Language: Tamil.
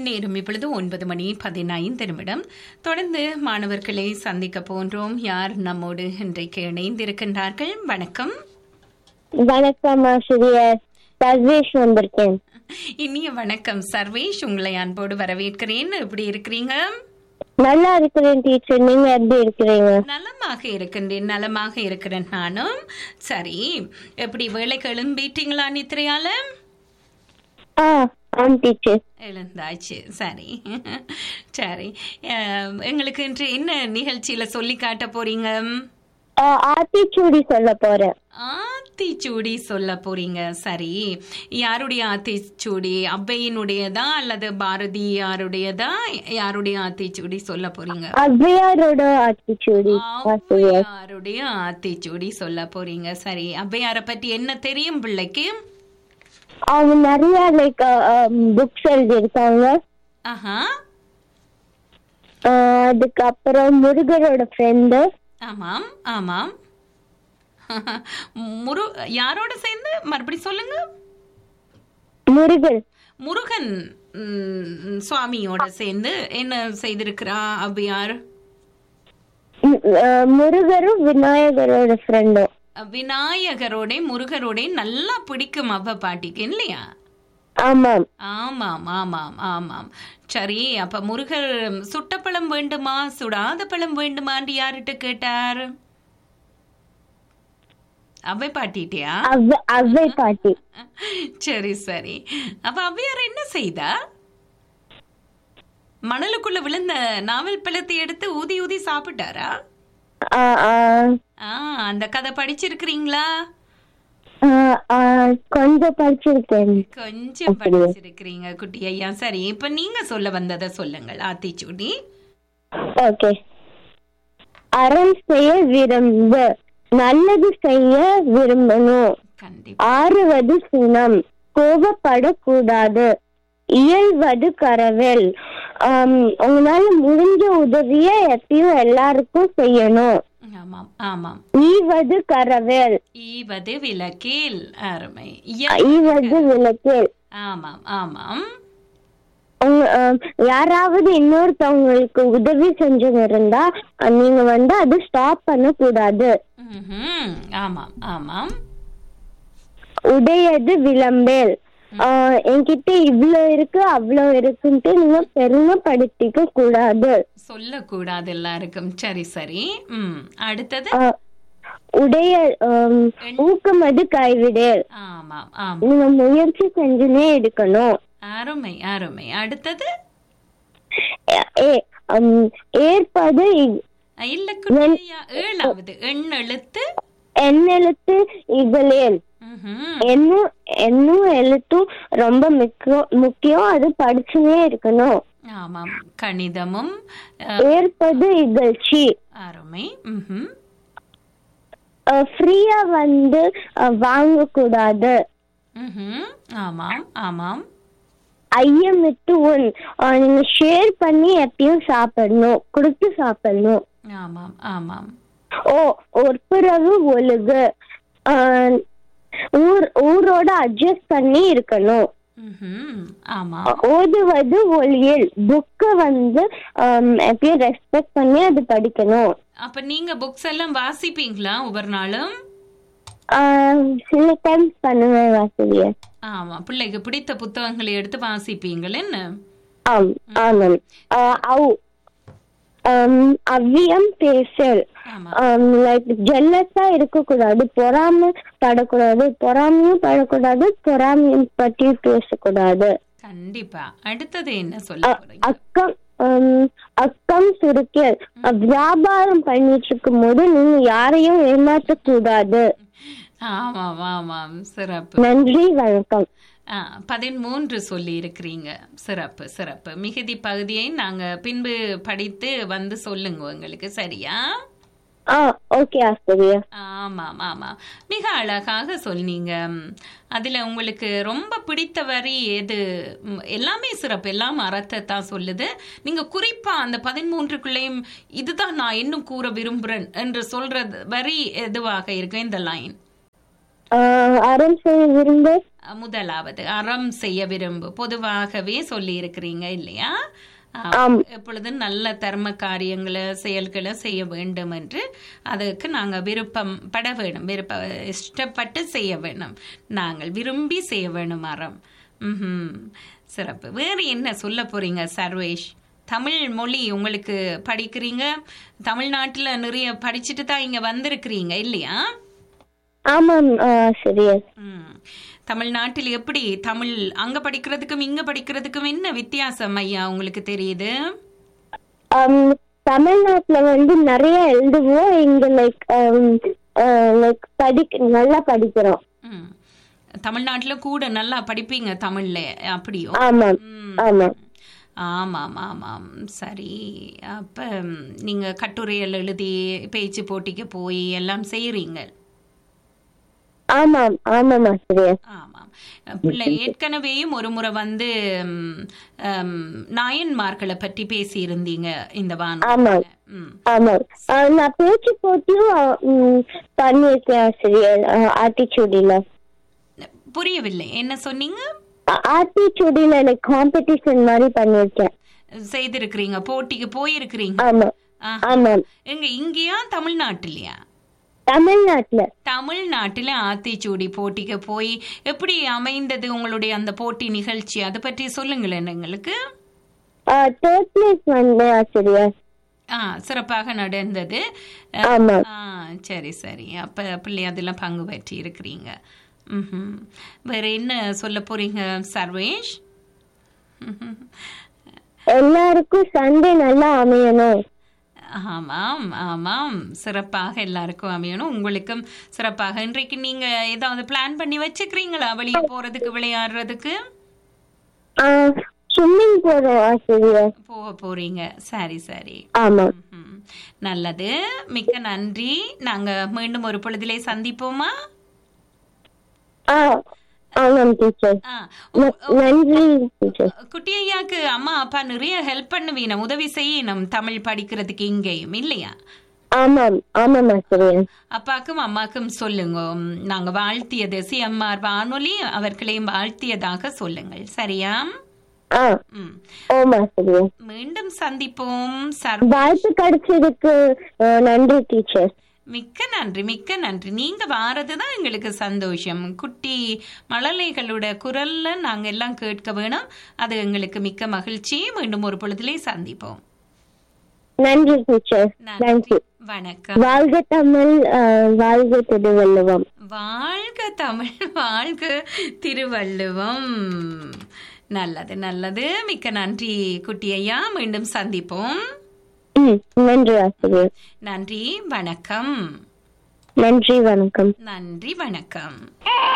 நேரம் இப்பொழுது ஒன்பது மணி பதினைந்து நிமிடம் தொடர்ந்து மாணவர்களை சந்திக்க போன்றோம் யார் நம்மோடு இன்றைக்கு இணைந்திருக்கின்றார்கள் வணக்கம் வணக்கம் ஆசிரியர் சர்வேஷ் வந்திருக்கேன் இனிய வணக்கம் சர்வேஷ் உங்களை அன்போடு வரவேற்கிறேன் எப்படி இருக்கிறீங்க நல்லா இருக்கிறேன் டீச்சர் நீங்க எப்படி இருக்கிறீங்க நலமாக இருக்கின்றேன் நலமாக இருக்கிறேன் நானும் சரி எப்படி வேலை கிளம்பிட்டீங்களா நித்திரையால ஆ ஆம் டீச்சர் எழுந்தாச்சு சரி சரி அஹ், எங்களுக்கு இன்று என்ன நிகழ்ச்சியில சொல்லி காட்ட போறீங்க ஆத்திச்சூடி சொல்ல போறேன் ஆத்திச்சூடி சொல்ல போறீங்க சரி யாருடைய ஆத்திச்சூடி அவ்வையினுடையதா அல்லது பாரதியாருடையதா யாருடைய ஆத்திச்சூடி சொல்ல போறீங்க ஔவையாரோட ஆத்திச்சூடி ஆசிரியர் ஔவையாருடைய ஆத்திச்சூடி சொல்ல போறீங்க சரி ஔவையார பத்தி என்ன தெரியும் பிள்ளைக்கு அவங்க நிறைய லைக் புக்ஸ் எழுதியிருக்காங்க ஆஹா ஆஹ் அதுக்கப்புறம் முருகரோட ஃப்ரெண்டு ஆமாம் ஆமாம் முரு யாரோட சேர்ந்து மறுபடி சொல்லுங்க முருகர் முருகன் ம், சுவாமியோட சேர்ந்து என்ன செய்திருக்கிறா ஔவையார் ம், ஆஹ் முருகரும் விநாயகரோட ஃப்ரெண்டும் விநாயகரோட முருகரோட நல்லா பிடிக்கும் அவ பாட்டிக்கு இல்லையா ஆமாம் ஆமாம் ஆமாம் ஆமாம் சரி அப்ப முருகர் சுட்ட பழம் வேண்டுமா சுடாத பழம் வேண்டுமான்னு யார்கிட்ட கேட்டார் அவை பாட்டிட்டியா அவ்வை அவ்வை பாட்டி சரி சரி அப்ப அவ்வையார் என்ன செய்தா மணலுக்குள்ள விழுந்த நாவல் பழத்தை எடுத்து ஊதி ஊதி சாப்பிட்டாரா ஆஹ் ஆஹ் ஆ அந்த கதை படிச்சிருக்கிறீங்களா ஆஹ் ஆஹ் கொஞ்சம் படிச்சிருக்கேன் கொஞ்சம் படிச்சிருக்கிறீங்க குட்டி ஐயா சரி இப்ப நீங்க சொல்ல வந்ததை சொல்லுங்கள் ஆத்திச்சூடி ஓகே அறம் செய்ய விரும்பு நல்லது செய்ய விரும்பணும் கண்டிப்பா ஆறுவது சினம் கோபப்படக்கூடாது இயல்வது கரவேல் ஆம், உங்களால முடிஞ்ச உதவிய எப்பயும் எல்லாருக்கும் செய்யணும் ஆமாம் ஆமாம் ஈவது கரவேல் ஈவது விளக்கேல் அருமை ஈவது விளக்கேல் ஆமாம் ஆமாம் உங்க- ஆம், யாராவது இன்னொருத்தவங்களுக்கு உதவி செஞ்சவங்க இருந்தா அஹ், நீங்க வந்து அது ஸ்டாப் பண்ண கூடாது ம்ஹும். ஆமாம் ஆமாம் உடையது விளம்பேல் ஆஹ் என்கிட்ட இவ்ளோ இருக்கு அவ்வளோ இருக்குன்ட்டு நீங்க பெருமைப்படுத்திக்க கூடாது சொல்லக்கூடாது எல்லாருக்கும் சரி சரி ம் அடுத்தது ஆஹ் உடைய ஆம், ஊக்கமது கைவிடேல் ஆமாம் ஆமாம் நீங்க முயற்சி செஞ்சுனே எடுக்கணும் அருமை அருமை அடுத்தது ஏ- ஏ, ஆம், ஏற்பது இ- இல்ல குட்டியா ஏழாவது எண் எழுத்து எண்ணெழுத்து இகழேல் ம்ஹும். என்னும் என்னும் எழுத்தும் ரொம்ப முக்கியம் முக்கியம் அது படிச்சுனே இருக்கணும் ஆமாம் கணிதமும் அஹ், ஏற்பது இகழ்ச்சி அருமை ம்ஹும். ஃப்ரீயா வந்து அஹ், வாங்கக்கூடாது ம்ஹும். ஆமாம் ஆமாம் ஐயமிட்டு உன் அஹ், நீங்க ஷேர் பண்ணி எப்பயும் சாப்பிடணும் கொடுத்து சாப்பிடணும் ஆமாம் ஆமாம் ஓ ஒப்புரவு ஒழுகு அஹ், ஊர் ஊரோட அட்ஜஸ்ட் பண்ணி இருக்கணும் ம்ஹும். ஆமாம் ஓதுவது ஒளியல் புக்கை வந்து அஹ், எப்பயும் ரெஸ்பெக்ட் பண்ணி அது படிக்கணும் அப்ப நீங்க புக்ஸ் எல்லாம் வாசிப்பீங்களா ஒவ்வொரு நாளும் அஹ், சில டைம்ஸ் பண்ணுவேன் ஆசிரியர் ஆமா பிள்ளைக்கு பிடித்த புத்தகங்களை எடுத்து வாசிப்பீங்கள் என்ன ஆம் ஆமாம் அஹ், அவ் அம், அவ்வியம் பேசல் ஆமா லைக் ஜெல்லஸா இருக்கக்கூடாது பொறாம படக்கூடாது பொறாமையும் படக்கூடாது பொறாமையும் பத்தி பேசக்கூடாது கண்டிப்பா அடுத்தது என்ன சொல்ல போறீங்க அக்கம் ஹம், அக்கம் சுருக்கல் வியாபாரம் பண்ணிட்டு இருக்கும் போது நீங்க யாரையும் ஏமாற்ற கூடாது ஆமாம் ஆமாம் சிறப்பு நன்றி வணக்கம் ஆ, பதிமூன்று சொல்லி இருக்கிறீங்க சிறப்பு சிறப்பு மிகுதி பகுதியை நாங்க பின்பு படித்து வந்து சொல்லுங்க உங்களுக்கு சரியா ஆ ஓகே ஆசிரியர் ஆமாம் ஆமாம் மிக அழகாக சொன்னீங்க ம், அதுல உங்களுக்கு ரொம்ப பிடித்த வரி எது ம், எல்லாமே சிறப்பு எல்லாம் அறத்தை தான் சொல்லுது நீங்க குறிப்பா அந்த பதிமூன்றுக்குள்ளேயும் இதுதான் நான் இன்னும் கூற விரும்புறேன் என்று சொல்றது வரி எதுவாக இருக்கு இந்த லைன் ஆஹ் அறம் செய்ய விரும்ப முதலாவது அறம் செய்ய விரும்பு பொதுவாகவே சொல்லி இருக்கிறீங்க இல்லையா ஆ, ஆம். எப்பொழுதும் நல்ல தர்ம காரியங்களை செயல்களை செய்ய வேண்டும் என்று அதுக்கு நாங்கள் விருப்பம் பட வேணும் விருப்ப இஷ்டப்பட்டு செய்ய வேணும் நாங்கள் விரும்பி செய்ய வேணும் அறம் ம்ஹும். சிறப்பு வேறு என்ன சொல்ல போறீங்க சர்வேஷ் தமிழ் மொழி உங்களுக்கு படிக்கிறீங்க தமிழ்நாட்டில் நிறைய படிச்சுட்டு தான் இங்கே வந்திருக்கிறீங்க இல்லையா ஆமாம் ஆசிரியர் ம். தமிழ்நாட்டில் எப்படி தமிழ் அங்க படிக்கிறதுக்கும் இங்க படிக்கிறதுக்கும் என்ன வித்தியாசம் ஐயா உங்களுக்கு தெரியுது ஆம், தமிழ்நாட்டுல வந்து நிறைய எழுதுவோம் இங்க லைக் லைக் படிக்க நல்லா படிக்கிறோம் ம். தமிழ்நாட்டுல கூட நல்லா படிப்பீங்க தமிழ்ல அப்படியோ ஆமாம் ம். ஆமாம் ஆமாம் ஆமாம் சரி அப்ப ம், நீங்க கட்டுரைகள் எழுதி பேச்சு போட்டிக்கு போய் எல்லாம் செய்றீங்க ஆமாம் ஆமாம் ஆசிரியர் ஆமாம் பிள்ளை ஏற்கனவேயும் ஒரு முறை வந்து ம், ம், நாயன்மார்களை பற்றி பேசியிருந்தீங்க இந்த வானம் ஆமாம் ம் ஆமாம் ஆஹ் நான் பேச்சு போட்டியும் ஆஹ், ம், பண்ணியிருக்கேன் ஆசிரியர் ஆட்டிச்சூடியில புரியவில்லை என்ன சொன்னீங்க ஆட்டிச்சூடியில லைக் காம்படிஷன் மாதிரி பண்ணியிருக்கேன் செய்திருக்கிறீங்க போட்டிக்கு போயிருக்கிறீங்க ஆமாம் ஆஹா. ஆமாம் எங்க இங்கேயா தமிழ்நாட்டிலயா தமிழ்நாட்டுல தமிழ்நாட்டில ஆத்திச்சூடி போட்டிக்கு போய் எப்படி அமைந்தது உங்களுடைய அந்த போட்டி நிகழ்ச்சி அதை பற்றி சொல்லுங்களேன் எங்களுக்கு தேர்ட் பிளேஸ் வந்தேன் ஆசிரியர் ஆ சிறப்பாக நடந்தது ஆமா ஆ சரி சரி அப்ப பிள்ளை அதெல்லாம் பங்கு பெற்றி இருக்கிறீங்க ம்ஹும். வேற என்ன சொல்ல போறீங்க சர்வேஷ் ம்ஹும். எல்லாருக்கும் சண்டே நல்லா அமையணும் ஆமாம் ஆமாம் சிறப்பாக எல்லாருக்கும் அமையணும் உங்களுக்கும் சிறப்பாக இன்றைக்கு நீங்க ஏதாவது பிளான் பண்ணி வச்சுக்கிறீங்களா வெளியே போறதுக்கு விளையாடுறதுக்கு ஸ்விம்மிங் போறோம் ஆசிரியர் போக போறீங்க சரி சரி ஆமா ம்ஹும். நல்லது மிக்க நன்றி நாங்க மீண்டும் ஒரு பொழுதிலே சந்திப்போமா ஆ ஆமாம் டீச்சர் ஆ, உ- நன்றி டீச்சர் குட்டி ஐயாக்கு அம்மா அப்பா நிறைய ஹெல்ப் பண்ணுவீனம் உதவி செய்யணும் தமிழ் படிக்கிறதுக்கு இங்கேயும் இல்லையா ஆமாம் ஆமாம் ஆசிரியர் அப்பாக்கும் அம்மாக்கும் சொல்லுங்க உம், நாங்க வாழ்த்தியது சிஎம்ஆர் வானொலி அவர்களையும் வாழ்த்தியதாக சொல்லுங்கள் சரியா ஆ ம். ஓம் ஆசிரியர் மீண்டும் சந்திப்போம் சர் வாழ்த்து கிடைச்சதுக்கு அஹ், நன்றி டீச்சர் மிக்க நன்றி மிக்க நன்றி நீங்க வாரதுதான் எங்களுக்கு சந்தோஷம் குட்டி மழலைகளோட குரல்ல நாங்க எல்லாம் கேட்க வேணும் அது எங்களுக்கு மிக்க மகிழ்ச்சி மீண்டும் ஒரு பொழுதிலே சந்திப்போம் நன்றி டீச்சர் நன்றி தேங்க்யூ வணக்கம் வாழ்க தமிழ் அஹ், வாழ்க திருவள்ளுவம் வாழ்க தமிழ் வாழ்க திருவள்ளுவம் நல்லது நல்லது மிக்க நன்றி குட்டி ஐயா மீண்டும் சந்திப்போம் ம் நன்றி ஆசிரியர் நன்றி வணக்கம் நன்றி வணக்கம் நன்றி வணக்கம்